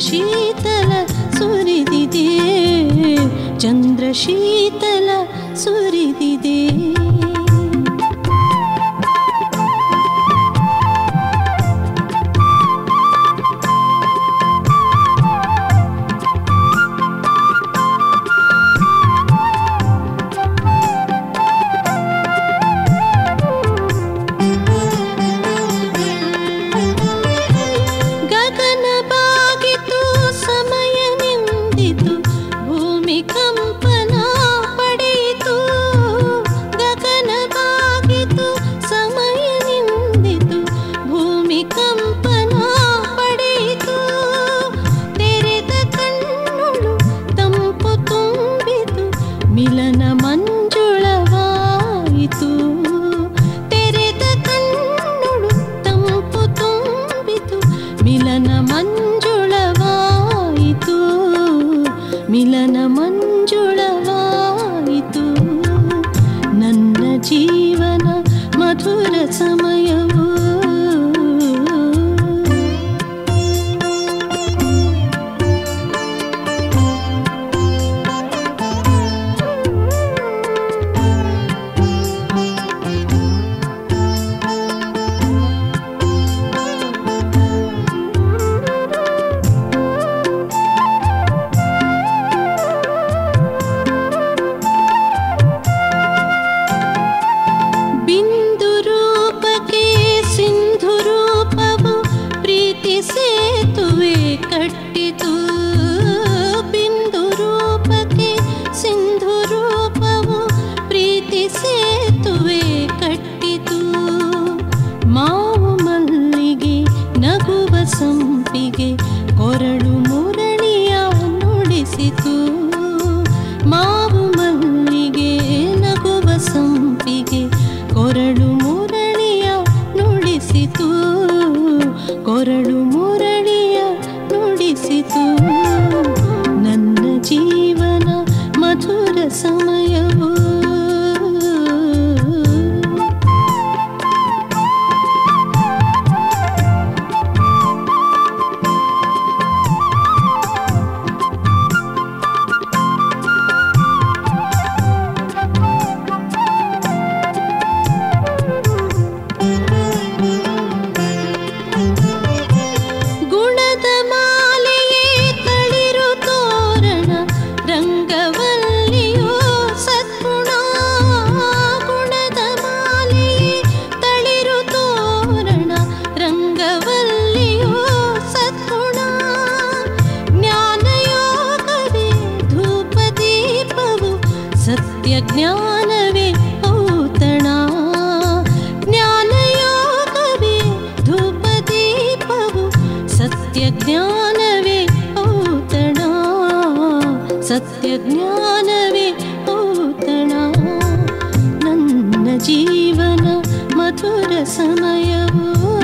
ಶೀತಲ ಸುರಿದಿದೆ ಚಂದ್ರ ಶೀತಲ ಸುರಿದಿದೆ ಗಗನ ಬಾಗಿತು ಸಮಯ ನಿಂದಿತು ಭೂಮಿ ಕಂಪನ ಪಡೆಯಿತು ಗಗನ ಬಾಗಿತು ಸಮಯ ನಿಂದಿತು ಭೂಮಿ ಕಂಪನ ಪಡೆಯಿತು ತೆರೆದ ಕಣ್ಣುಳು ತಂಪು ತುಂಬಿತು ಮಿಲನ ಮಂಜುಳವಾಯಿತು ತೆರೆದ ಕಣ್ಣುಳು ತಂಪು ತುಂಬಿತು ಮಿಲನ ಮಂಜುಳವಾಯಿತು ಮಿಲನ ಮಂಜುಳವಾಯಿತು ನನ್ನ ಜೀವನ ಮಧುರ ಸಮಯವು ಬಿಂದು ರೂಪಕ್ಕೆ ಸಿಂಧು ರೂಪವು ಪ್ರೀತಿ ಸೇತುವೆ ಕಟ್ಟಿತು ಬಿಂದು ರೂಪಕ್ಕೆ ಸಿಂಧು ರೂಪವು ಪ್ರೀತಿ ಸೇತುವೆ ಕಟ್ಟಿತು ಮಾವು ಮಲ್ಲಿಗೆ ನಗುವ ಸಂಪಿಗೆ ಕೊರಳು ಮುರಳಿಯ ನುಡಿಸಿತು ಮಾವು ಮಲ್ಲಿಗೆ ನಗುವ ಸಂಪಿಗೆ ಕೊರಳು ಮುರಳಿಯ ನುಡಿಸಿತು ಕೊರಳು ಮುರಳಿಯ ನುಡಿಸಿತು ನನ್ನ ಜೀವನ ಮಧುರ ಸಮಯವು ಗುಣದ ಮಾಲೆಯೇ ತಳಿರು ತೋರಣ ರಂಗವಲ್ಲಿಯೋ ಸದ್ಗುಣ ಗುಣದ ಮಾಲೆಯೇ ತಳಿರು ತೋರಣ ರಂಗವಲ್ಲಿಯೋ ಸದ್ಗುಣ ಜ್ಞಾನಯೋಗವೇ ಧೂಪ ದೀಪವು ಸತ್ಯ ಜ್ಞಾನವೇ ಔತಣ ಜ್ಞಾನಯೋಗವೇ ಧೂಪ ದೀಪವು ಸತ್ಯ ಜ್ಞಾನವೇ ಔತಣ ಸತ್ಯ ಜ್ಞಾನವೇ ಔತಣ ನನ್ನ ಜೀವನ ಮಧುರ ಸಮಯವು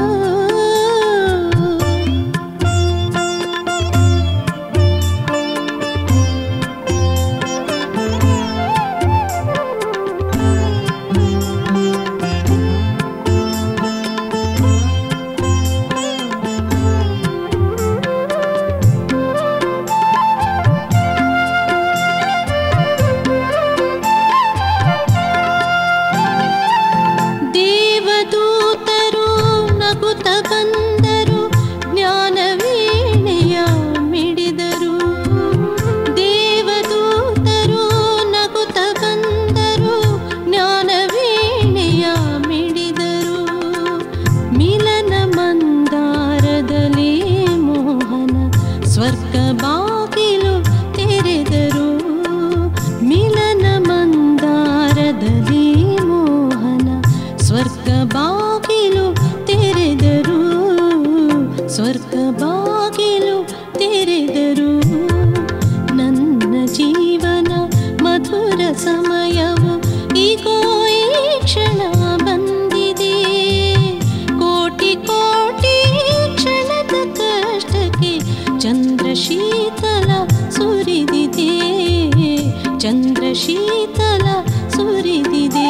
ದೇವದೂತರು ನಗುತ್ತ ಬಂದರು ಜ್ಞಾನವೀಣೆಯ ಮಿಡಿದರು ದೇವದೂತರು ನಗುತ್ತ ಬಂದರು ಜ್ಞಾನವೀಣೆಯ ಮಿಡಿದರು ಮಿಲನ ಮಂದಾರದಲ್ಲಿ ಮೋಹನ ಸ್ವರ್ಗ ಬಾಗಿಲು ತೆರೆದರು ಮಿಲನ ಮಂದಾರದಲ್ಲಿ ಮೋಹನ ಸ್ವರ್ಗ ಬಾಗಿಲು ತೆರೆದರು ಸ್ವರ್ಗ ಬಾಗಿಲು ತೆರೆದರು ನನ್ನ ಜೀವನ ಮಧುರ ಸಮಯವು ಈಗೋ ಈ ಕ್ಷಣ ಬಂದಿದೆ ಕೋಟಿ ಕೋಟಿ ಕ್ಷಣದ ಕಷ್ಟಕ್ಕೆ ಚಂದ್ರ ಶೀತಲ ಸುರಿದಿದೆ ಚಂದ್ರ ಶೀತಲ ಸುರಿದಿದೆ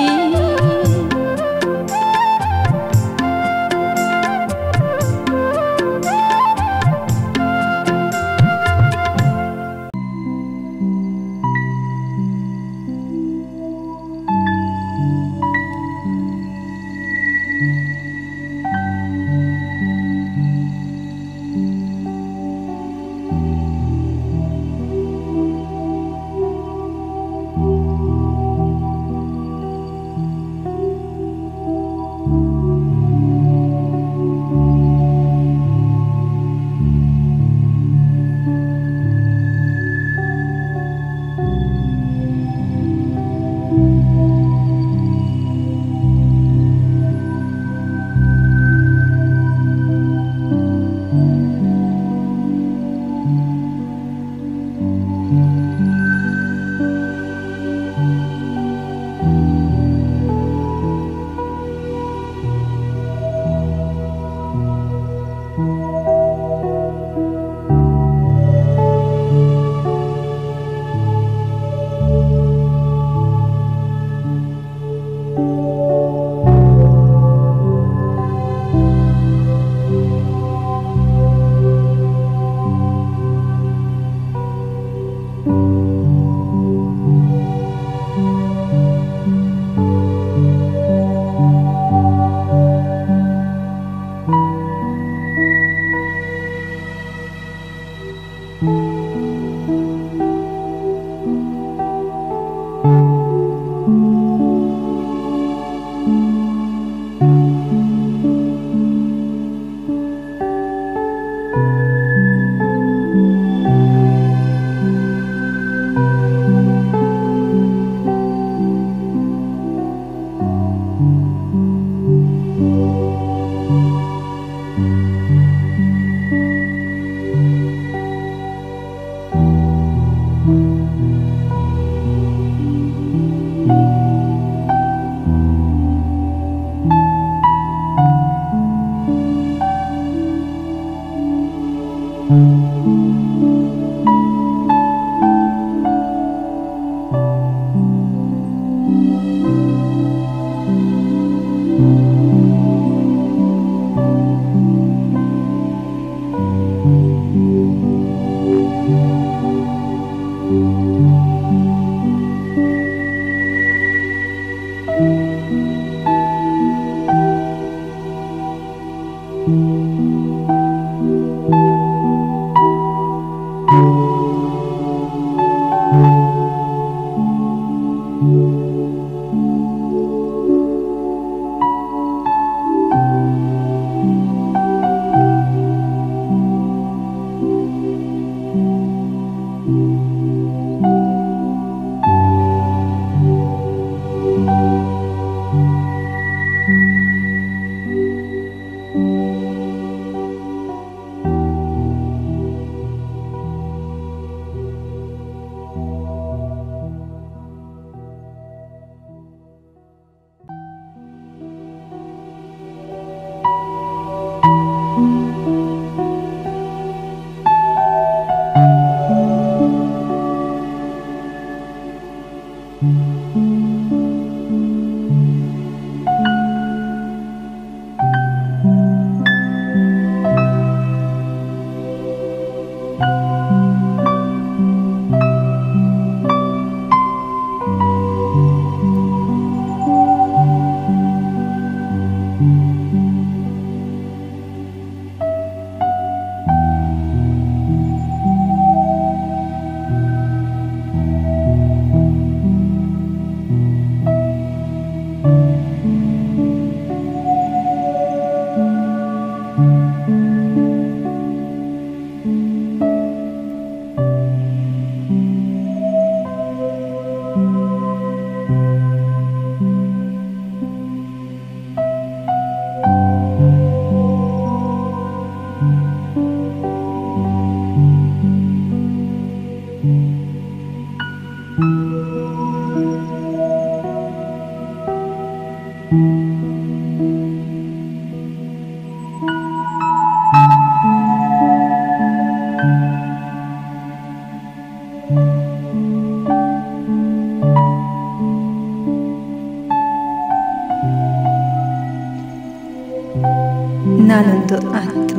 ನಾನೊಂದು ಆತ್ಮ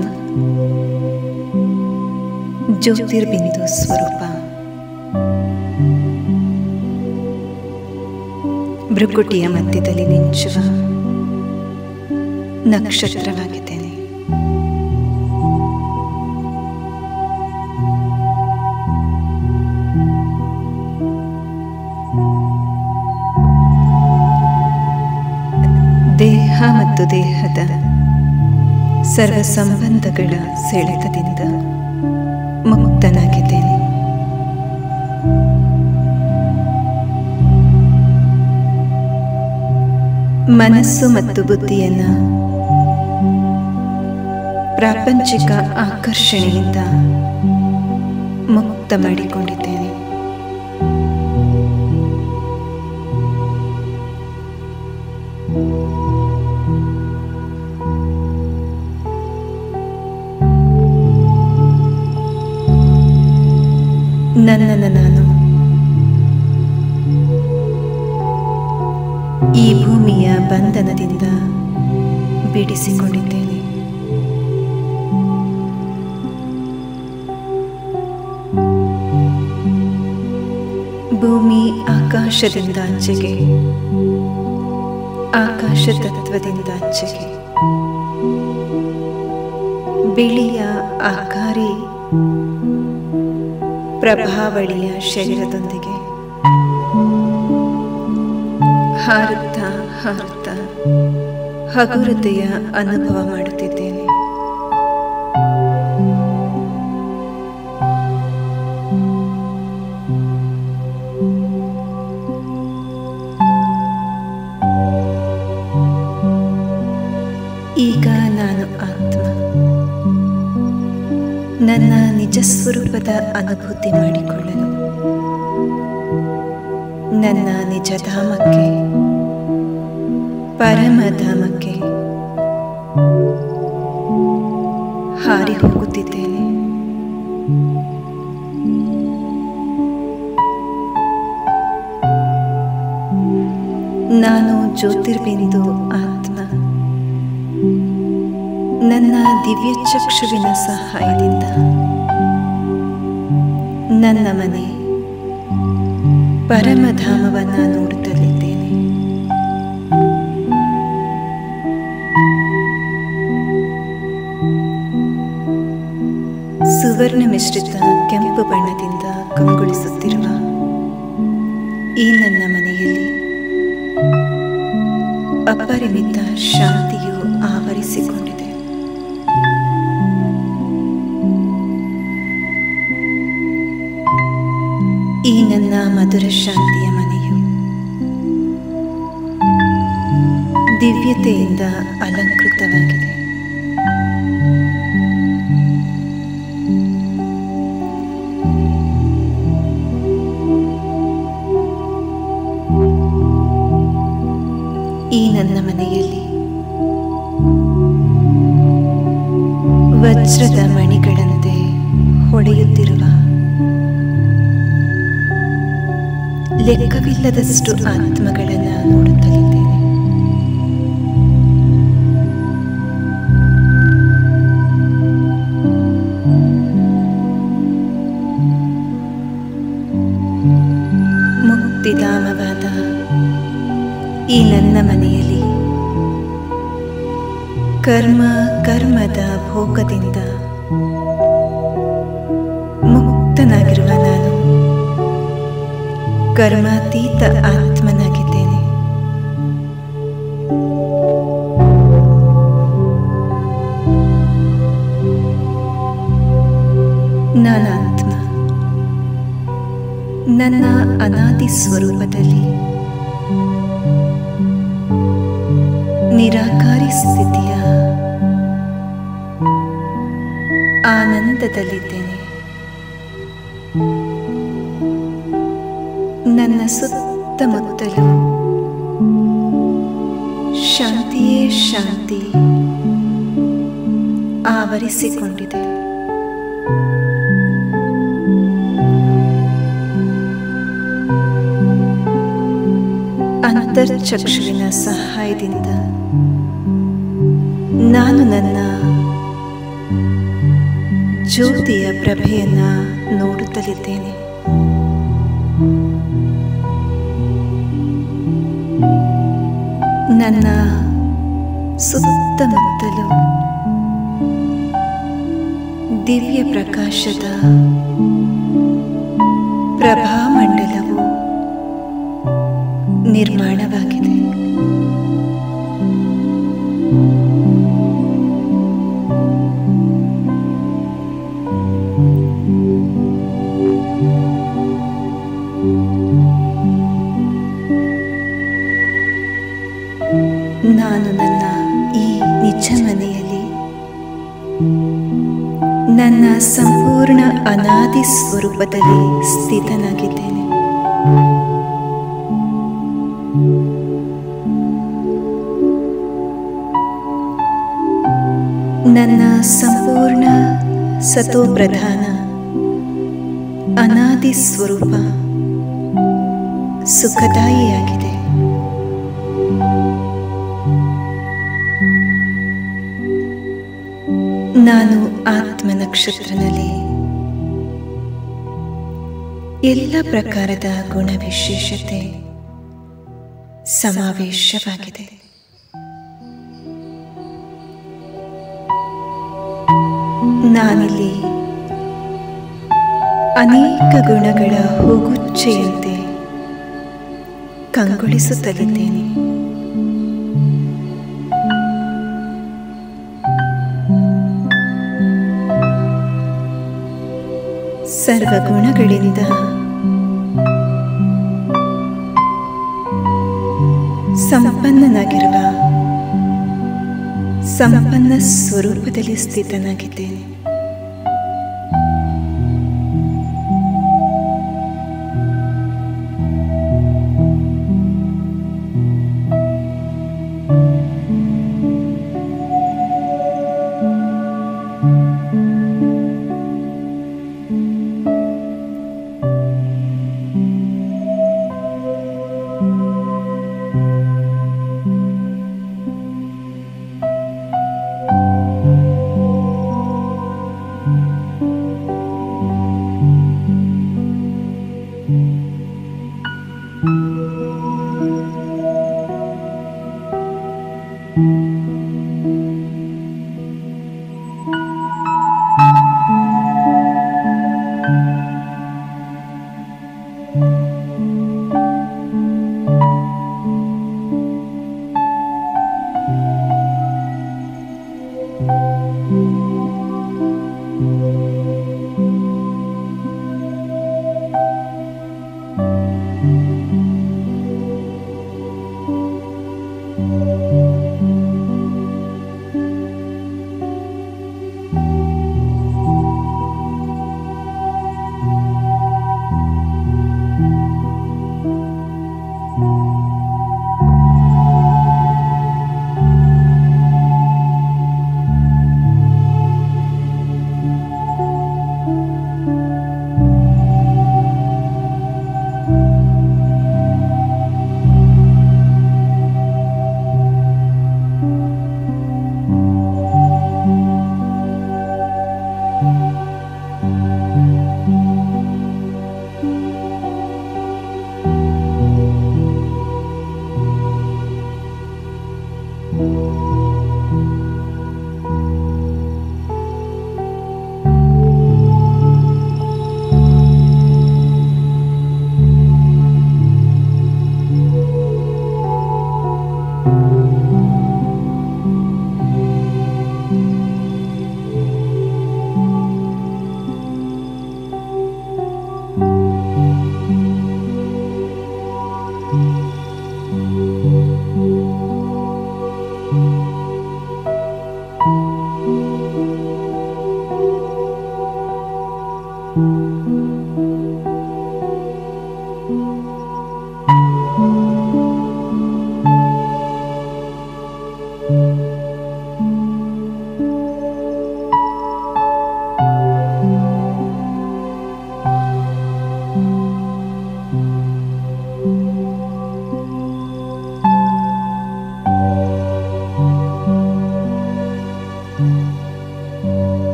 ಜ್ಯೋತಿರ್ಬಿಂದು ಸ್ವರೂಪ ಭೃಗುಟಿಯ ಮಧ್ಯದಲ್ಲಿ ಮಿಂಚುವ ನಕ್ಷತ್ರವಾಗಿದ್ದೇನೆ ದೇಹ ಮತ್ತು ದೇಹದ ಸರ್ವ ಸಂಬಂಧಗಳ ಸೆಳೆತದಿಂದ ಮುಕ್ತನಾಗಿದ್ದೇನೆ ಮನಸ್ಸು ಮತ್ತು ಬುದ್ಧಿಯನ್ನ ಪ್ರಾಪಂಚಿಕ ಆಕರ್ಷಣೆಯಿಂದ ಮುಕ್ತ ಮಾಡಿಕೊಂಡಿದ್ದೇನೆ ನನ್ನನ್ನು ನಾನು ಈ ಭೂಮಿಯ ಬಂಧನದಿಂದ ಬಿಡಿಸಿಕೊಂಡಿದ್ದೇನೆ ಭೂಮಿ ಆಕಾಶದಿಂದ ಆಚೆಗೆ ಆಕಾಶ ತತ್ವದಿಂದ ಆಚೆಗೆ ಬಿಳಿಯ ಆಕಾರಿ ಪ್ರಭಾವಳಿಯ ಶರೀರದೊಂದಿಗೆ ಹಾರುತ್ತಾ ಹಾರುತ್ತಾ ಹಗುರತೆಯ ಅನುಭವ ಮಾಡುತ್ತಿದ್ದೇನೆ ಈಗ ನಾನು ಆತ್ಮ ನನ್ನ ನಿಜ ಸ್ವರೂಪದ ಅನುಭೂತಿ ಮಾಡಿಕೊಳ್ಳಲು ನನ್ನ ನಿಜ ಧಾಮಕ್ಕೆ ಪರಮಧಾಮಕ್ಕೆ ಹಾರಿ ಹೋಗುತ್ತಿದ್ದೇನೆ ನಾನು ಜ್ಯೋತಿರ್ಬಿಂದು ಆತ್ಮ ನನ್ನ ದಿವ್ಯ ಚಕ್ಷುವಿನ ಸಹಾಯದಿಂದ ನನ್ನ ಮನೆ ಪರಮಧಾಮವನ್ನ ನೋಡುತ್ತಲಿದ್ದೇನೆ ಸುವರ್ಣ ಮಿಶ್ರಿತ ಕೆಂಪು ಬಣ್ಣದಿಂದ ಕಂಗೊಳಿಸುತ್ತಿರುವ ಈ ನನ್ನ ಮನೆಯಲ್ಲಿ ಅಪರಿಮಿತ ಶಾಂತಿಯು ಆವರಿಸಿಕೊಂಡಿದೆ ಈ ನನ್ನ ಮಧುರ ಶಾಂತಿಯ ಮನೆಯು ದಿವ್ಯತೆಯಿಂದ ಅಲಂಕೃತವಾಗಿದೆ ಈ ನನ್ನ ಮನೆಯಲ್ಲಿ ವಜ್ರದ ಮಣಿಗಳಂತೆ ಹೊಳೆಯುತ್ತಿರುವ ಲೆಕ್ಕವಿಲ್ಲದಷ್ಟು ಆತ್ಮಗಳನ್ನು ನೋಡುತ್ತಲಿದ್ದೇನೆ ಮುಕ್ತಿಧಾಮವಾದ ಈ ನನ್ನ ಮನೆಯಲ್ಲಿ ಕರ್ಮ ಕರ್ಮದ ಭೋಗದಿಂದ ಮುಕ್ತನಾಗಿರುವ ನಾನು ಕರ್ಮಾತೀತ ಆತ್ಮನಾಗಿದ್ದೇನೆ ನಾನಾತ್ಮ ನನ್ನ ಅನಾದಿ ಸ್ವರೂಪದಲ್ಲಿ ನಿರಾಕಾರಿ ಸ್ಥಿತಿಯ ಆನಂದದಲ್ಲಿದ್ದೇನೆ ನನ್ನ ಸುತ್ತಮುತ್ತಲು ಶಾಂತಿಯೇ ಶಾಂತಿ ಆವರಿಸಿಕೊಂಡಿದೆ ಅಂತರ್ಚಕ್ಷುವಿನ ಸಹಾಯದಿಂದ ನಾನು ನನ್ನ ಜ್ಯೋತಿಯ ಪ್ರಭೆಯನ್ನ ನೋಡುತ್ತಲಿದ್ದೇನೆ ನನ್ನ ಸುತ್ತಮುತ್ತಲು ದಿವ್ಯ ಪ್ರಕಾಶದ ಪ್ರಭಾಮಂಡಲವು ನಿರ್ಮಾಣವಾಗಿದೆ ನಾನು ನನ್ನ ಈ ನಿಜ ಮನೆಯಲ್ಲಿ ನನ್ನ ಸಂಪೂರ್ಣ ಅನಾದಿ ಸ್ವರೂಪದಲ್ಲಿ ಸ್ಥಿತನಾಗಿದ್ದೇನೆ ನನ್ನ ಸಂಪೂರ್ಣ ಸತೋಪ್ರಧಾನ ಅನಾದಿ ಸ್ವರೂಪ ಸುಖದಾಯಿಯಾಗಿದೆ ನಾನು ಆತ್ಮ ನಕ್ಷತ್ರನಲ್ಲಿ ಎಲ್ಲ ಪ್ರಕಾರದ ಗುಣವಿಶೇಷತೆ ಸಮಾವೇಶವಾಗಿದೆ ನಾನಿಲ್ಲಿ ಅನೇಕ ಗುಣಗಳ ಹೂಗುಚ್ಚೆಯಂತೆ ಕಂಗೊಳಿಸುತ್ತಲಿದ್ದೇನೆ ಸರ್ವಗುಣಗಳಿಂದ ಸಂಪನ್ನನಾಗಿರುವ ಸಂಪನ್ನ ಸ್ವರೂಪದಲ್ಲಿ ಸ್ಥಿತನಾಗಿದ್ದೇನೆ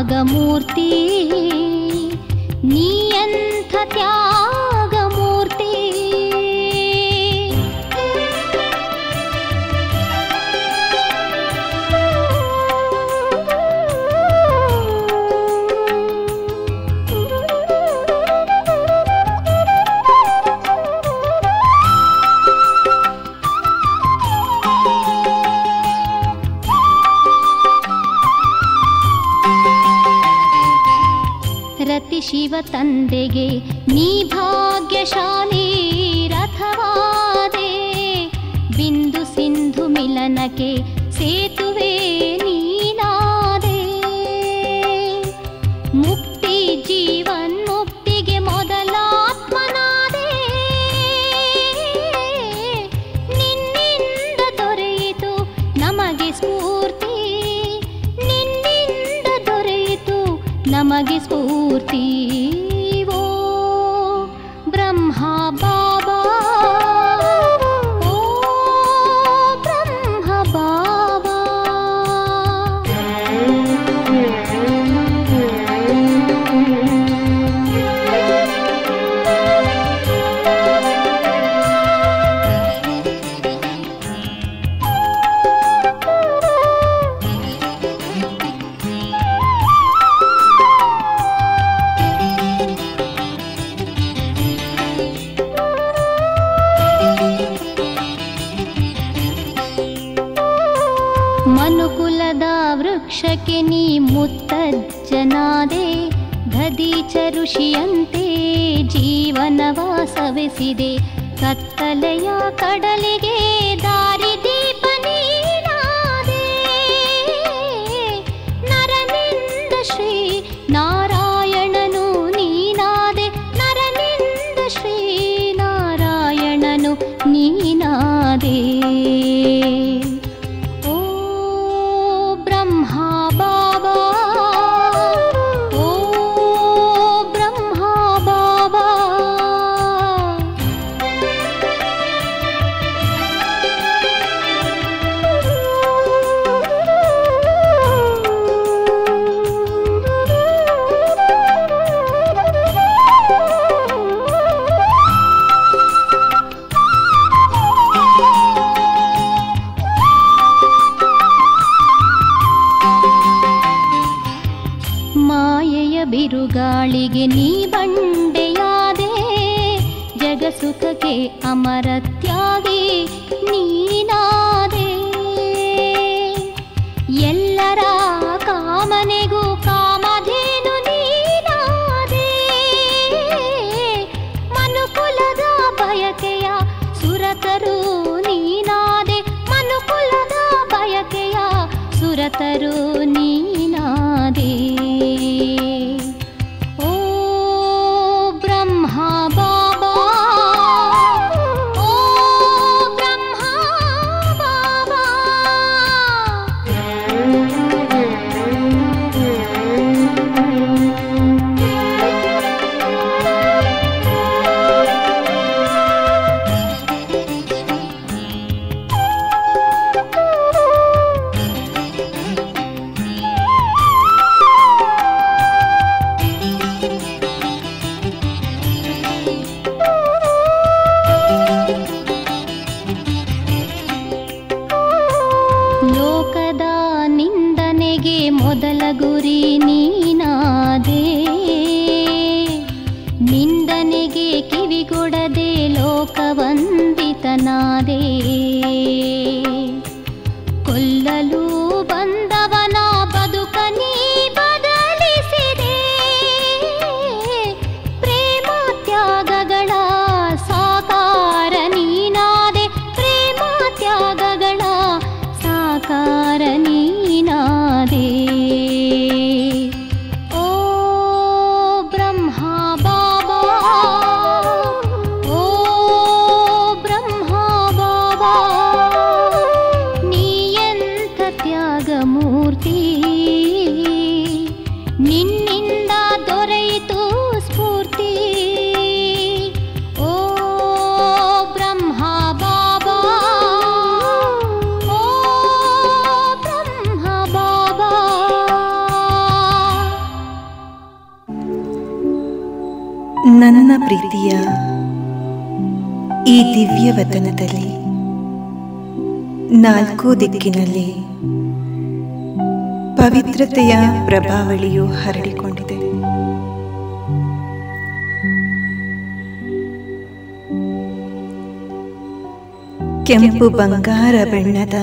ತ್ಯಾಗಮೂರ್ತಿ ನೀಯಂಥ ತ್ಯಾಗಮೂರ್ತಿ ರತಿ ಶಿವ ತಂದೆಗೆ ನೀ ಭಾಗ್ಯಶಾಲಿ ರಥವಾದೆ ಬಿಂದು ಸಿಂಧು ಮಿಲನಕ್ಕೆ ಸೇತುವೆ ನೀನಾದೆ ಮುಕ್ತಿ ಜೀವನ್ ಮುಕ್ತಿಗೆ ಮೊದಲಾತ್ಮನಾದೆ ನಿನ್ನಿಂದ ದೊರೆಯಿತು ನಮಗೆ ಸ್ಫೂರ್ತಿ ನಿನ್ನಿಂದ ದೊರೆಯಿತು ನಮಗೆ ಸ್ಫೂರ್ತಿ ಓ ಬ್ರಹ್ಮ ಬಾಬಾ ಓ ಬ್ರಹ್ಮ ಬಾಬಾ ಮನುಕುಲದ ವೃಕ್ಷಕ್ಕೆ ನೀ ಮುತ್ತಜ್ಜನಾದೆ ದದೀಚ ಋಷಿಯಂತೆ ಜೀವನವ ಸವೆಸಿದೆ ಕತ್ತಲೆಯ ಕಡಲಿಗೆ ದಾರಿದೀಪ ನೀನಾದೆ ನರನಿಂದ ಶ್ರೀ ನಾರಾಯಣನು ನೀನಾದೆ ನರನಿಂದ ಶ್ರೀ ನಾರಾಯಣನು ನೀನಾದೆ ಓ ಬ್ರಹ್ಮ ಬಾಬಾ ಓ ಬ್ರಹ್ಮ ಬಾಬಾ ಮಾಯೆಯ ಬಿರುಗಾಳಿಗೆ ನೀ ಬಂಡೆಯಾದೆ ಜಗಸುಖಕ್ಕೆ ಅಮರತ್ಯಾಗಿ ನೀನಾದೆ ಎಲ್ಲರ ಕಾಮನೆಗೂ ಕಾಮಧೇನು ನೀನಾದೆ ಮನುಕುಲದ ಬಯಕೆಯ ಸುರತರು ನೀನಾದೆ ಮನುಕುಲದ ಬಯಕೆಯ ಸುರತರು ನೀನಾದೆ ಓ ಬ್ರಹ್ಮ ಬಾಬಾ ಓ ಬ್ರಹ್ಮ ಬಾಬಾ ಲೋಕದ ನಿಂದನೆಗೆ ಮೊದಲ ಗುರಿ ನೀನಾದೆ ನಿಂದನೆಗೆ ಕಿವಿಗೊಡದೆ ಲೋಕವಂದಿತನಾದೆ ಕೊಲ್ಲಲು ಬಂದವನ ಬದುಕ ನೀ ಬದಲಿಸಿದೆ ಪ್ರೇಮ ತ್ಯಾಗಗಳ ಸಾಕಾರ ನೀನಾದೆ ಪ್ರೇಮ ತ್ಯಾಗಗಳ ಸಾಕಾರ ನೀನಾದೆ ಓ ಬ್ರಹ್ಮ ಬಾಬಾ ಓ ನನ್ನ ಪ್ರೀತಿಯ ಈ ದಿವ್ಯ ವತನದಲ್ಲಿ ನಾಲ್ಕು ದಿಕ್ಕಿನಲ್ಲಿ ಪವಿತ್ರತೆಯ ಪ್ರಭಾವಳಿಯು ಹರಡಿಕೊಂಡಿದೆ ಕೆಂಪು ಬಂಗಾರ ಬಣ್ಣದ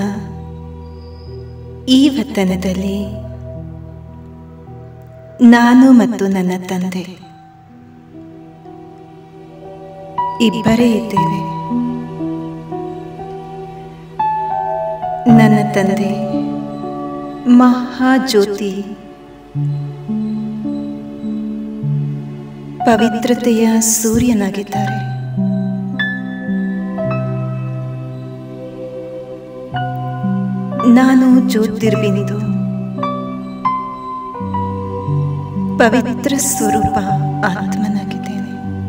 ಈ ವತನದಲ್ಲಿ ನಾನು ಮತ್ತು ನನ್ನ ತಂದೆ ಇಬ್ಬರೇ ಇದ್ದೇವೆ ನನ್ನ ತಂದೆ ಮಹಾಜ್ಯೋತಿ ಪವಿತ್ರತೆಯ ಸೂರ್ಯನಾಗಿದ್ದಾರೆ ನಾನು ಜ್ಯೋತಿರ್ಬಿಂದು ಪವಿತ್ರ ಸ್ವರೂಪ ಆತ್ಮನಾಗಿದ್ದೇನೆ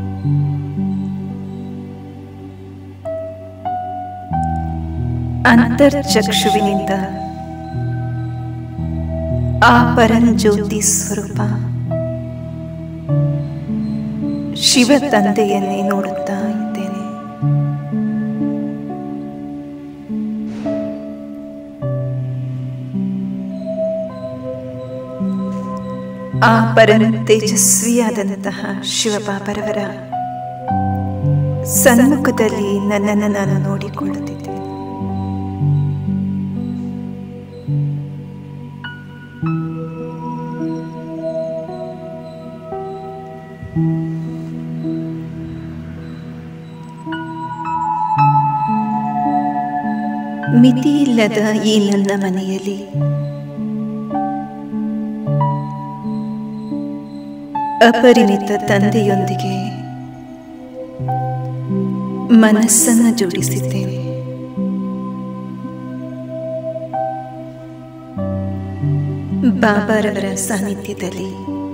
ಅಂತರ್ಚಕ್ಷುವಿನಿಂದ ಆ ಪರಂಜ್ಯೋತಿ ಸ್ವರೂಪ ಶಿವ ತಂದೆಯನ್ನೇ ನೋಡುತ್ತಾ ಇದ್ದೇನೆ ಆ ಪರಂ ತೇಜಸ್ವಿಯಾದಂತಹ ಶಿವಬಾಬರವರ ಸನ್ಮುಖದಲ್ಲಿ ನನ್ನನ್ನು ನಾನು ನೋಡಿಕೊಳ್ಳುತ್ತಿದ್ದೆ ಮಿತಿಯಿಲ್ಲದ ಈ ನನ್ನ ಮನೆಯಲ್ಲಿ ಅಪರಿಮಿತ ತಂದೆಯೊಂದಿಗೆ ಮನಸ್ಸನ್ನು ಜೋಡಿಸಿದ್ದೇನೆ ಬಾಬಾರವರ ಸಾನ್ನಿಧ್ಯದಲ್ಲಿ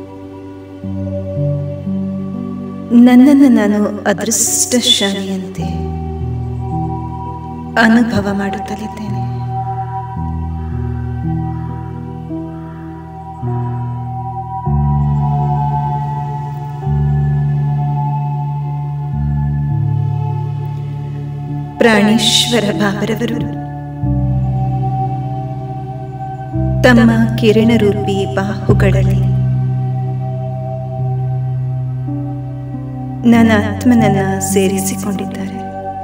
ನನ್ನನ್ನು ನಾನು ಅದೃಷ್ಟಶಾಲಿಯಂತೆ ಅನುಭವ ಮಾಡುತ್ತಲಿದ್ದೇನೆ ಪ್ರಾಣೇಶ್ವರ ಬಾಬರವರು ತಮ್ಮ ಕಿರಣರೂಪಿ ಬಾಹುಗಳಲ್ಲಿ ನನ್ನ ಆತ್ಮನನ್ನ ಸೇರಿಸಿಕೊಂಡಿದ್ದಾರೆ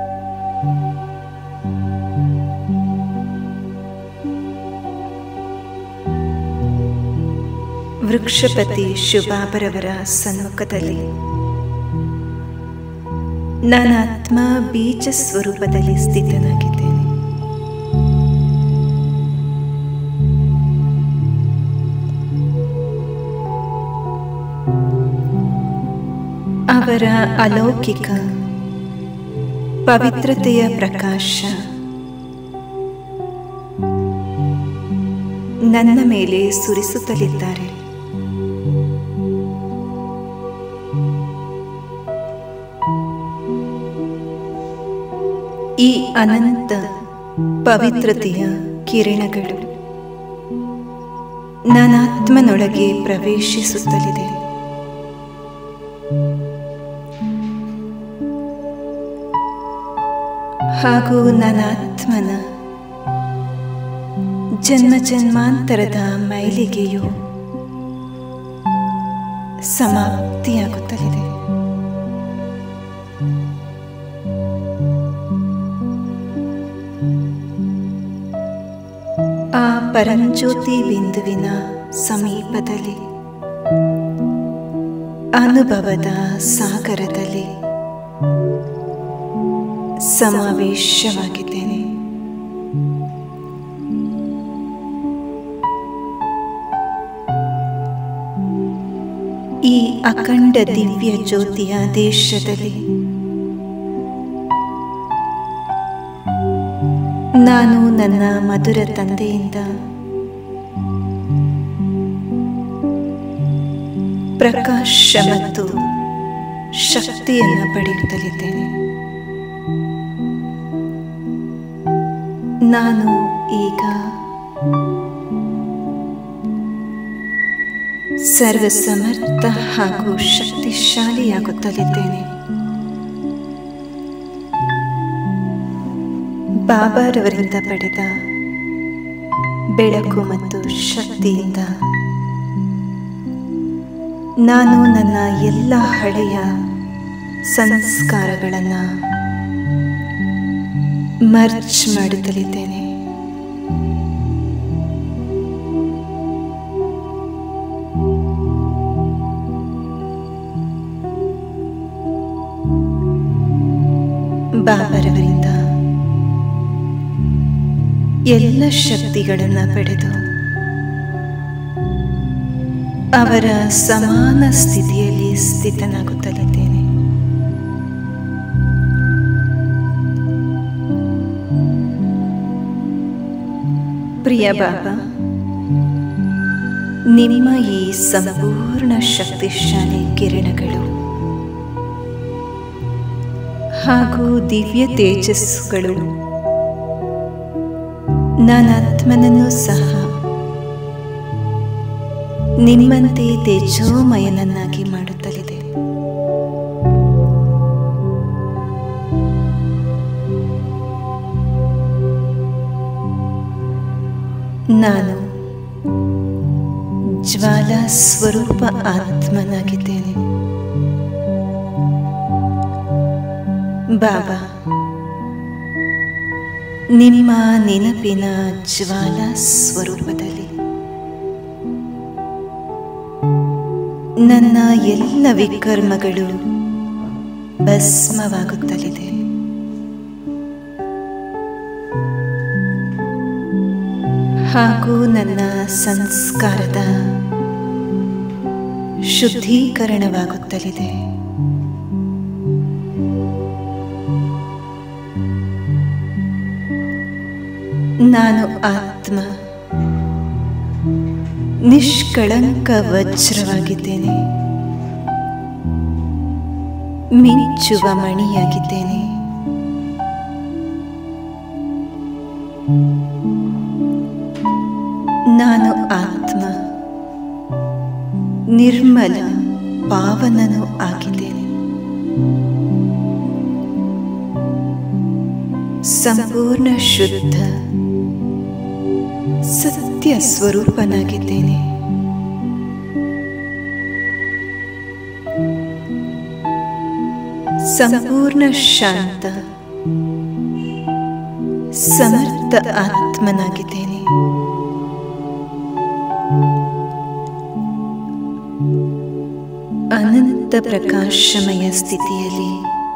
ವೃಕ್ಷಪತಿ ಶುಭಾಬರವರ ಸನ್ಮುಖದಲ್ಲಿ ನನ್ನ ಆತ್ಮ ಬೀಜ ಸ್ವರೂಪದಲ್ಲಿ ಸ್ಥಿತನಾಗಿದ್ದೇನೆ ಅವರ ಅಲೌಕಿಕ ಪವಿತ್ರತೆಯ ಪ್ರಕಾಶ ನನ್ನ ಮೇಲೆ ಸುರಿಸುತ್ತಲಿದ್ದಾರೆ ಈ ಅನಂತ ಪವಿತ್ರತೆಯ ಕಿರಣಗಳು ನನ್ನಾತ್ಮನೊಳಗೆ ಪ್ರವೇಶಿಸುತ್ತಲಿದೆ ಹಾಗೂ ನನ್ನ ಆತ್ಮನ ಜನ್ಮ ಜನ್ಮಾಂತರದ ಮೈಲಿಗೆಯು ಸಮಾಪ್ತಿಯಾಗುತ್ತಲಿದೆ ಆ ಪರಂಜ್ಯೋತಿ ಬಿಂದುವಿನ ಸಮೀಪದಲ್ಲಿ ಅನುಭವದ ಸಾಗರದಲ್ಲಿ ಸಮಾವೇಶವಾಗಿದ್ದೇನೆ ಈ ಅಖಂಡ ದಿವ್ಯ ಜ್ಯೋತಿಯ ದೇಶದಲ್ಲಿ ನಾನು ನನ್ನ ಮಧುರ ತಂದೆಯಿಂದ ಪ್ರಕಾಶ ಮತ್ತು ಶಕ್ತಿಯನ್ನು ಪಡೆಯುತ್ತಲಿದ್ದೇನೆ ನಾನು ಈಗ ಸರ್ವಸಮರ್ಥ ಹಾಗೂ ಶಕ್ತಿಶಾಲಿಯಾಗುತ್ತಲಿದ್ದೇನೆ ಬಾಬಾರವರಿಂದ ಪಡೆದ ಬೆಳಕು ಮತ್ತು ಶಕ್ತಿಯಿಂದ ನಾನು ನನ್ನ ಎಲ್ಲ ಹಳೆಯ ಸಂಸ್ಕಾರಗಳನ್ನು ಮರ್ಚ್ ಮಾಡುತ್ತಲಿದ್ದೇನೆ ಬಾಬರವರಿಂದ ಎಲ್ಲ ಶಕ್ತಿಗಳನ್ನು ಪಡೆದು ಅವರ ಸಮಾನ ಸ್ಥಿತಿಯಲ್ಲಿ ಸ್ಥಿತನಾಗುತ್ತಲಿದ್ದೇನೆ ಪ್ರಿಯ ಬಾಬಾ ನಿಮ್ಮ ಈ ಸಂಪೂರ್ಣ ಶಕ್ತಿಶಾಲಿ ಕಿರಣಗಳು ಹಾಗೂ ದಿವ್ಯ ತೇಜಸ್ಸುಗಳು ನನ್ನ ಆತ್ಮನನ್ನು ಸಹ ನಿಮ್ಮಂತೆ ತೇಜೋಮಯನನ್ನಾಗಿ ಮಾಡುತ್ತಲಿದೆ ನಾನು ಜ್ವಾಲಾ ಸ್ವರೂಪ ಆತ್ಮನಾಗಿದ್ದೇನೆ ಬಾಬಾ ನಿಮ್ಮ ನೆನಪಿನ ಜ್ವಾಲ ಸ್ವರೂಪದಲ್ಲಿ ನನ್ನ ಎಲ್ಲ ವಿಕರ್ಮಗಳು ಭಸ್ಮವಾಗುತ್ತಲಿದೆ ಹಾಗೂ ನನ್ನ ಸಂಸ್ಕಾರದ ಶುದ್ಧೀಕರಣವಾಗುತ್ತಲಿದೆ ನಾನು ಆತ್ಮ ನಿಷ್ಕಳಂಕ ವಜ್ರವಾಗಿದ್ದೇನೆ ಮಿಂಚುವ ಮಣಿಯಾಗಿದ್ದೇನೆ ನಾನು ಆತ್ಮ ನಿರ್ಮಲ ಪಾವನನು ಆಗಿದ್ದೇನೆ ಸಂಪೂರ್ಣ ಶುದ್ಧ ಸತ್ಯ ಸ್ವರೂಪನಾಗಿದ್ದೇನೆ ಸಂಪೂರ್ಣ ಶಾಂತ ಸಮರ್ಥ ಆತ್ಮನಾಗಿದ್ದೇನೆ ಅನಂತ ಪ್ರಕಾಶಮಯ ಸ್ಥಿತಿಯಲ್ಲಿ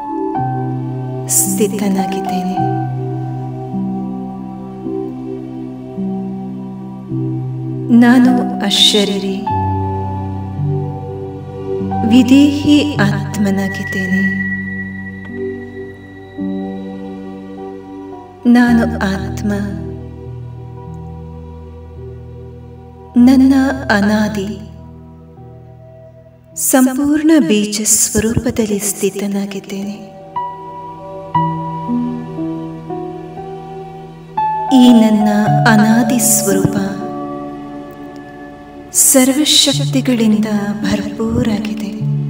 ಸ್ಥಿತನಾಗಿದ್ದೇನೆ ನಾನು ಅಶರೀರಿ ವಿದೇಹಿ ಆತ್ಮನಾಗಿದ್ದೇನೆ ನಾನು ಆತ್ಮ ನನ್ನ ಅನಾದಿ ಸಂಪೂರ್ಣ ಬೀಜ ಸ್ವರೂಪದಲ್ಲಿ ಸ್ಥಿತನಾಗಿದ್ದೇನೆ ಈ ನನ್ನ ಅನಾದಿ ಸ್ವರೂಪ ಸರ್ವಶಕ್ತಿಗಳಿಂದ ಭರ್ಪೂರಾಗಿದೆ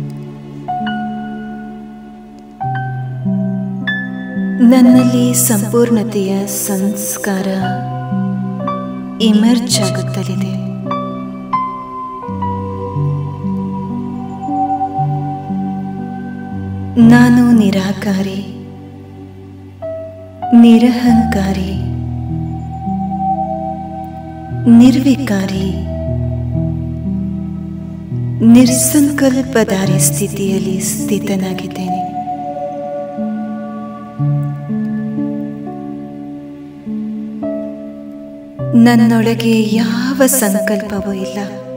ನನ್ನಲ್ಲಿ ಸಂಪೂರ್ಣತೆಯ ಸಂಸ್ಕಾರ ಇಮರ್ಜ್ ಆಗುತ್ತಲಿದೆ ನಾನು ನಿರಾಕಾರಿ ನಿರಹಂಕಾರಿ ನಿರ್ವಿಕಾರಿ ನಿರ್ಸಂಕಲ್ಪಧಾರಿ ಸ್ಥಿತಿಯಲ್ಲಿ ಸ್ಥಿತನಾಗಿದ್ದೇನೆ ನನ್ನೊಳಗೆ ಯಾವ ಸಂಕಲ್ಪವೂ ಇಲ್ಲ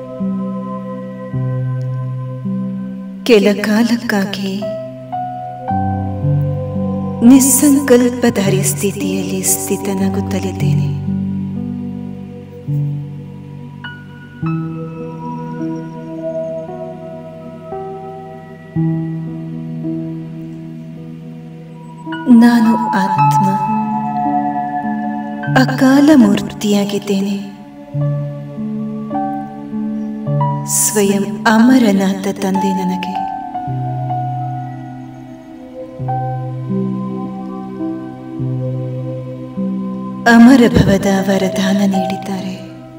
ಕೆಲ ಕಾಲಕ್ಕಾಗಿ ನಿಸ್ಸಂಕಲ್ಪಧಾರಿ ಸ್ಥಿತಿಯಲ್ಲಿ ಸ್ಥಿತನಾಗುತ್ತಲಿದ್ದೇನೆ ನಾನು ಆತ್ಮ ಅಕಾಲ ಮೂರ್ತಿಯಾಗಿದ್ದೇನೆ ಸ್ವಯಂ ಅಮರನಾಥ ತಂದೆ ನನಗೆ ಅಮರ ಭವದ ವರದಾನ ನೀಡಿದ್ದಾರೆ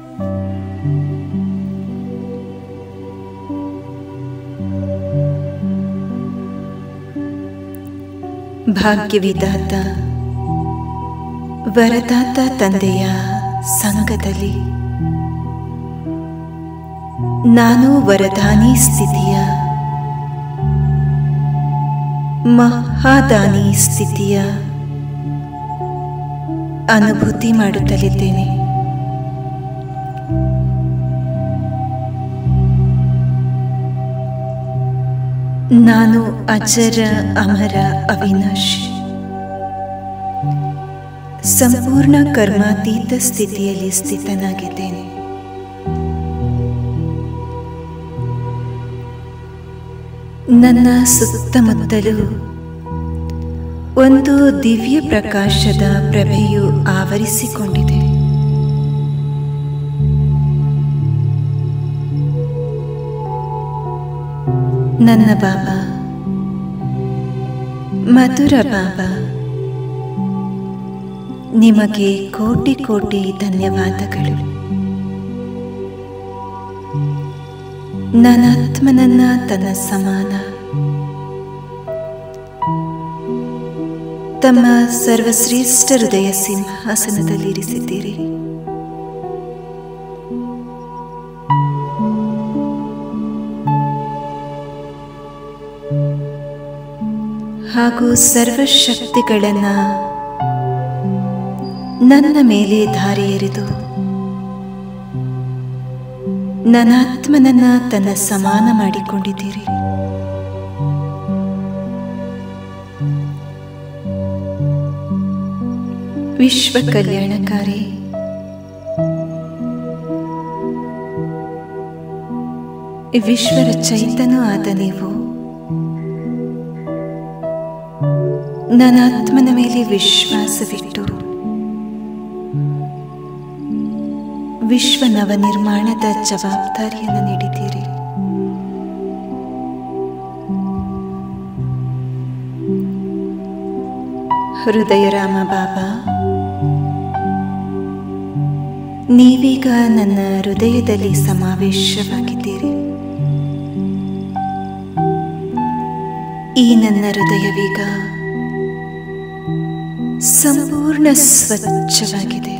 ಭಾಗ್ಯವಿದಾತ ವರದಾತ ತಂದೆಯ ಸಂಘದಲ್ಲಿ ನಾನು ವರದಾನಿ ಸ್ಥಿತಿಯ ಮಹಾದಾನಿ ಸ್ಥಿತಿಯ ಅನುಭೂತಿ ಮಾಡುತ್ತಲಿದ್ದೇನೆ ನಾನು ಅಜರ ಅಮರ ಅವಿನಾಶಿ ಸಂಪೂರ್ಣ ಕರ್ಮಾತೀತ ಸ್ಥಿತಿಯಲ್ಲಿ ಸ್ಥಿತನಾಗಿದ್ದೇನೆ ನನ್ನ ಸುತ್ತಮುತ್ತಲೂ ಒಂದು ದಿವ್ಯ ಪ್ರಕಾಶದ ಪ್ರಭೆಯು ಆವರಿಸಿಕೊಂಡಿದೆ ನನ್ನ ಬಾಬಾ ಮಧುರ ಬಾಬಾ ನಿಮಗೆ ಕೋಟಿ ಕೋಟಿ ಧನ್ಯವಾದಗಳು ನನಾತ್ಮನನ್ನ ತನ್ನ ಸಮಾನ ತಮ್ಮ ಸರ್ವಶ್ರೇಷ್ಠ ಹೃದಯ ಸಿಂಹಾಸನದಲ್ಲಿರಿಸಿದ್ದೀರಿ ಹಾಗೂ ಸರ್ವಶಕ್ತಿಗಳನ್ನ ನನ್ನ ಮೇಲೆ ಧಾರೆ ಎರೆದು ನನಾತ್ಮನನ್ನ ತನ್ನ ಸಮಾನ ಮಾಡಿಕೊಂಡಿದ್ದೀರಿ ವಿಶ್ವ ಕಲ್ಯಾಣಕಾರಿ ವಿಶ್ವರ ಚೈತನ್ಯ ಆದ ನೀವು ನನ್ನ ಆತ್ಮನ ಮೇಲೆ ವಿಶ್ವಾಸವಿಟ್ಟು ವಿಶ್ವ ನವನಿರ್ಮಾಣದ ಜವಾಬ್ದಾರಿಯನ್ನು ನೀಡಿದ್ದೀರಿ ಹೃದಯ ರಾಮ ಬಾಬಾ ನೀವೀಗ ನನ್ನ ಹೃದಯದಲ್ಲಿ ಸಮಾವೇಶವಾಗಿದ್ದೀರಿ ಈ ನನ್ನ ಹೃದಯವೀಗ ಸಂಪೂರ್ಣ ಸ್ವಚ್ಛವಾಗಿದೆ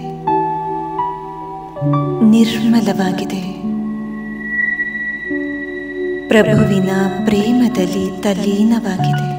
ನಿರ್ಮಲವಾಗಿದೆ ಪ್ರಭುವಿನ ಪ್ರೇಮದಲ್ಲಿ ತಲ್ಲೀನವಾಗಿದೆ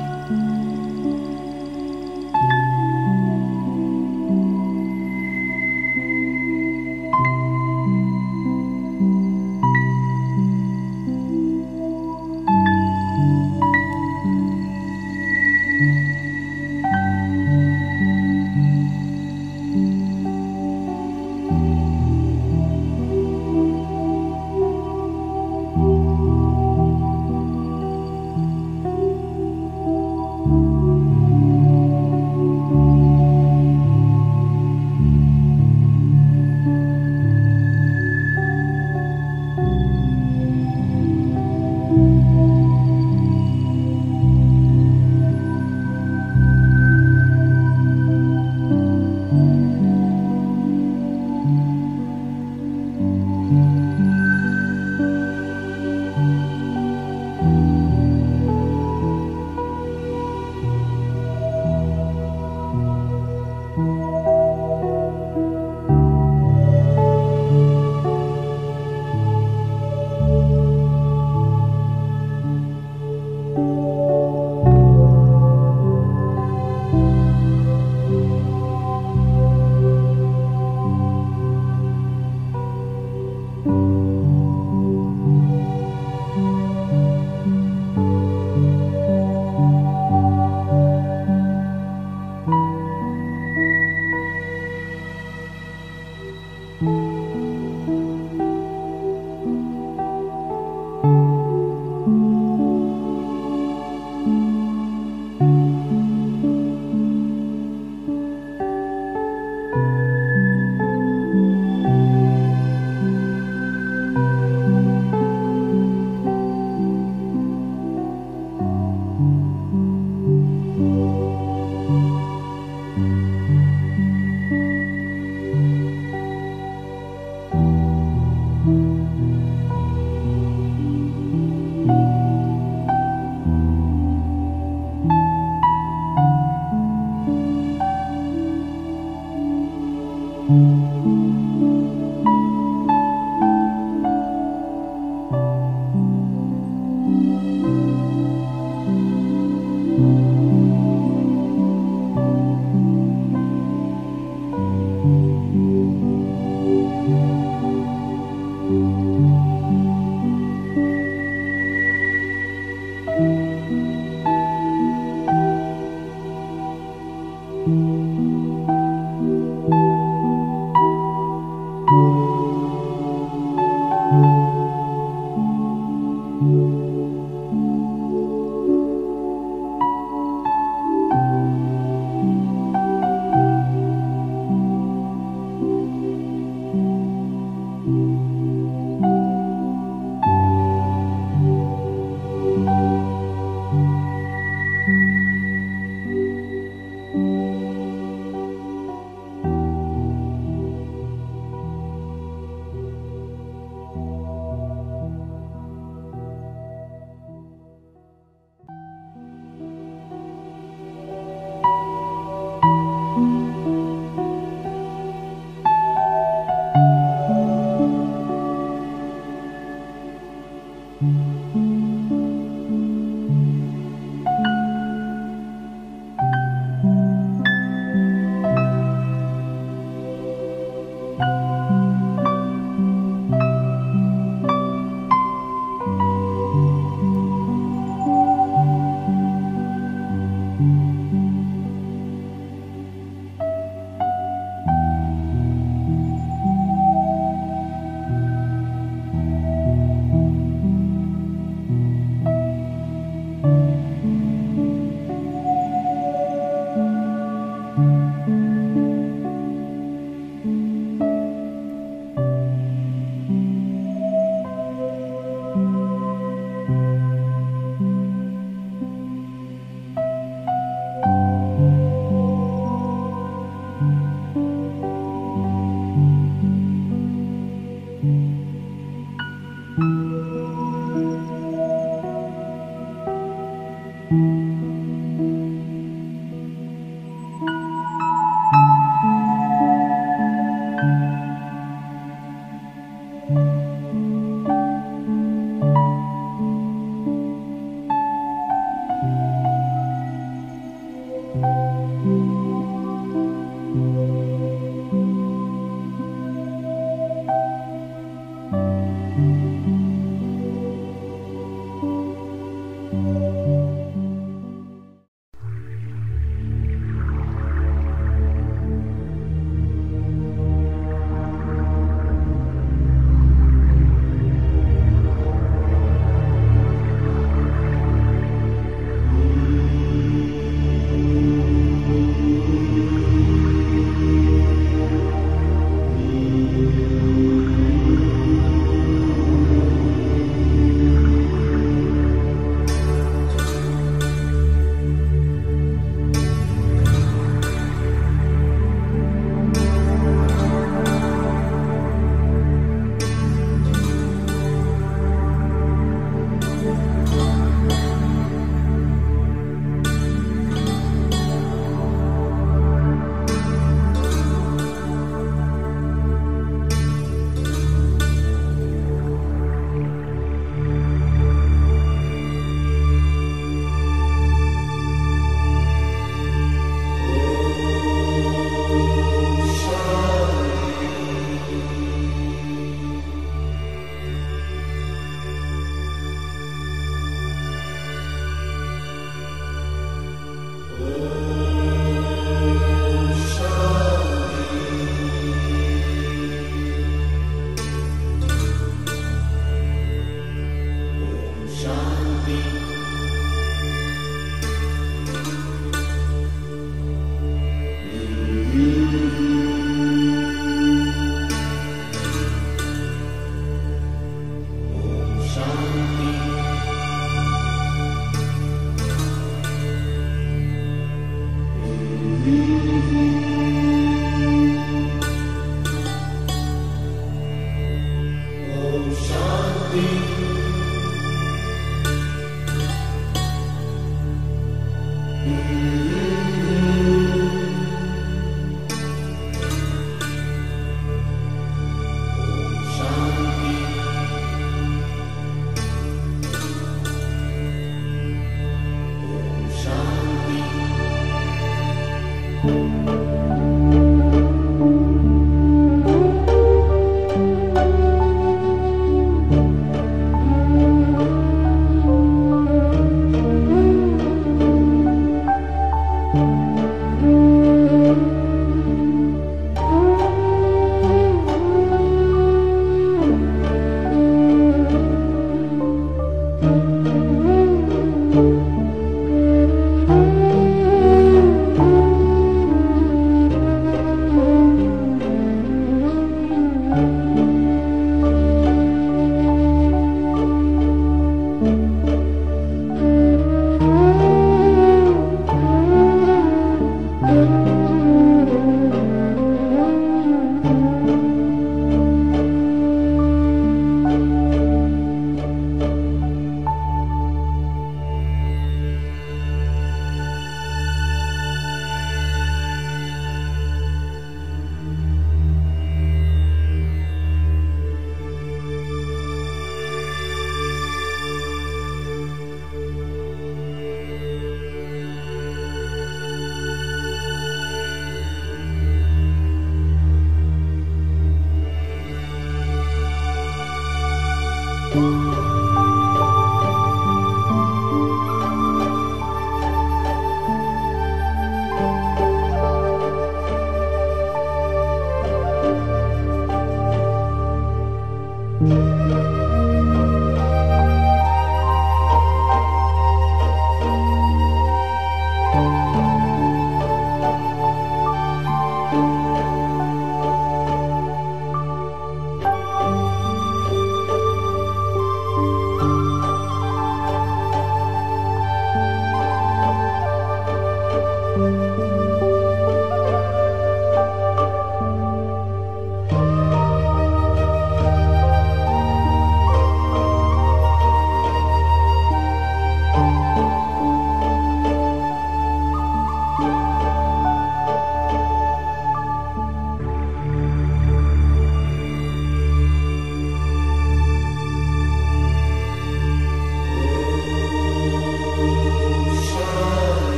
ಿ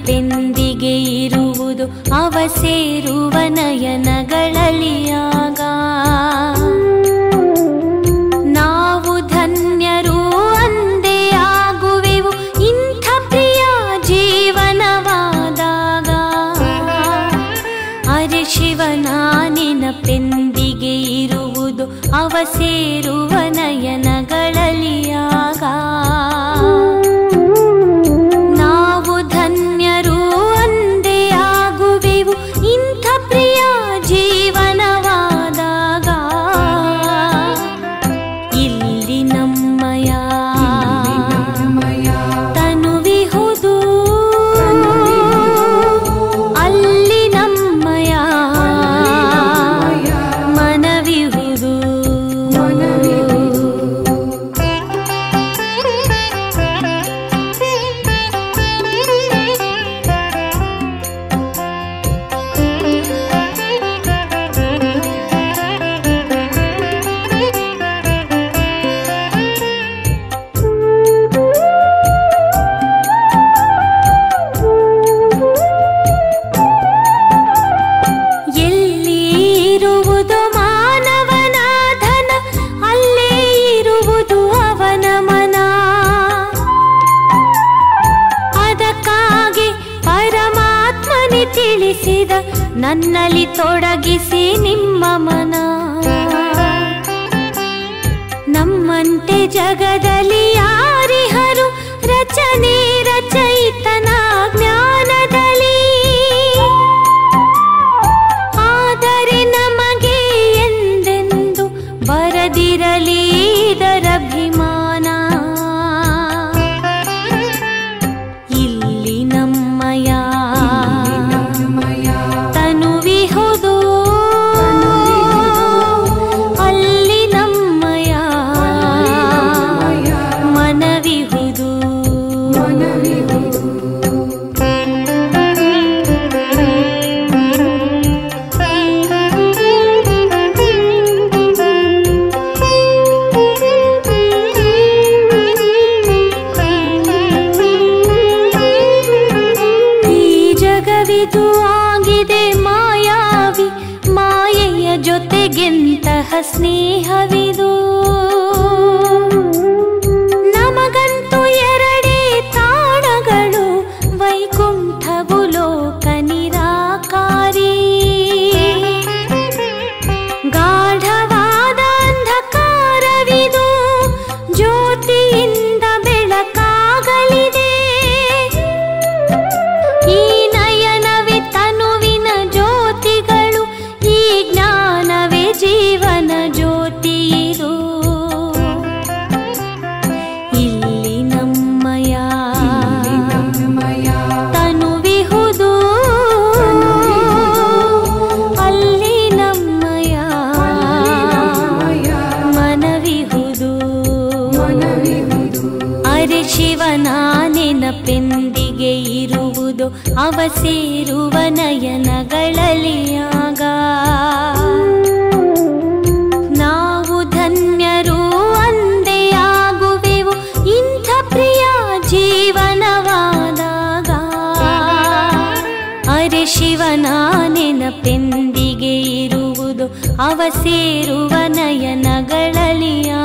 ನೆನಪೆಂದಿಗೆ ಇರುವುದು ಅವ ಸೇರುವ ನಯನಗಳಲಿಯಾಗ ನಾವು ಧನ್ಯರು ಅಂದೇ ಆಗುವೆವು ಇಂಥ ಪ್ರಿಯ ಜೀವನವಾದಾಗ ಅರೆ ಶಿವನ ನೆನಪೆಂದಿಗೆ ಇರುವುದು ಅವ ಸೇರುವ ನಯನಗಳಲಿಯಾಗ ನಾವು ಧನ್ಯರು ಅಂದೇ ಆಗುವೆವು ಇಂಥ ಪ್ರಿಯ ಜೀವನವಾದಾಗ ಇಲ್ಲಿ ನಮ್ಮಯ ತನುವಿಹುದು ಅಲ್ಲಿ ನಮ್ಮಯ ಮನವಿಹುದು ಎಲ್ಲಿ ಇರುವುದು ಮಾನವನ ಧನ ಅಲ್ಲೇ ಇರುವುದು ಅವನ ಮನ ಅದಕ್ಕಾಗಿ ಪರಮಾತ್ಮನೆ ತಿಳಿಸಿದ ನನ್ನಲ್ಲಿ ತೊಡಗಿಸಿ ನಿಮ್ಮ ಮನ ನಮ್ಮಂತೆ ಜಗದಲ್ಲಿ ಯಾರಿಹರು ರಚನೆ ರಚಯಿತನ ಜ್ಞಾನದಲ್ಲಿ ಆದರೆ ನಮಗೆ ಎಂದೆಂದು ಬರದಿರಲಿ ಇದರಭಿಮಾನ ಇಲ್ಲಿ ನಮ್ಮಯ ತನುವಿಹುದು ಅಲ್ಲಿ ನಮ್ಮಯ ಮನವಿಹುದು ಈ ಜಗವಿದು ಆಗಿದೆ ಮಾಯಾವಿ ಮಾಯೆಯ ಜೊತೆಗೆಂತಹ ಸ್ನೇಹವಿದು ನಮಗಂತೂ ಎರಡೇ ತಾಣಗಳು ವೈಕುಂಠವು ಲೋಕ ನಿರಾಕಾರಿ ಗಾಢವಾದ ಅಂಧಕಾರವಿದು ಜ್ಯೋತಿಯಿಂದ ಬೆಳಕಾಗಲಿದೆ ಈ ನಯನವೇ ತನುವಿನ ಜ್ಯೋತಿಗಳು ಈ ಜ್ಞಾನವೇ ಜೀವನ ಜ್ಯೋತಿ ಇದು ಇಲ್ಲಿ ನಮ್ಮಯ ತನುವಿಹುದು ಅಲ್ಲಿ ನಮ್ಮಯ ಮನವಿಹುದು ಅರೆ ಶಿವನ ನೆನಪೆಂದಿಗೆ ಇರುವುದು ಅವ ಸೇರುವ ನಯನಗಳಲಿಯಾಗ ನಾವು ಧನ್ಯರು ಅಂದೇ ಆಗುವೆವು ಇಂಥ ಪ್ರಿಯ ಜೀವನವಾದಾಗ ಅರೆ ಶಿವನ ನೆನಪೆಂದಿಗೆ ಇರುವುದು ಅವ ಸೇರುವ ನಯನಗಳಲಿಯಾಗ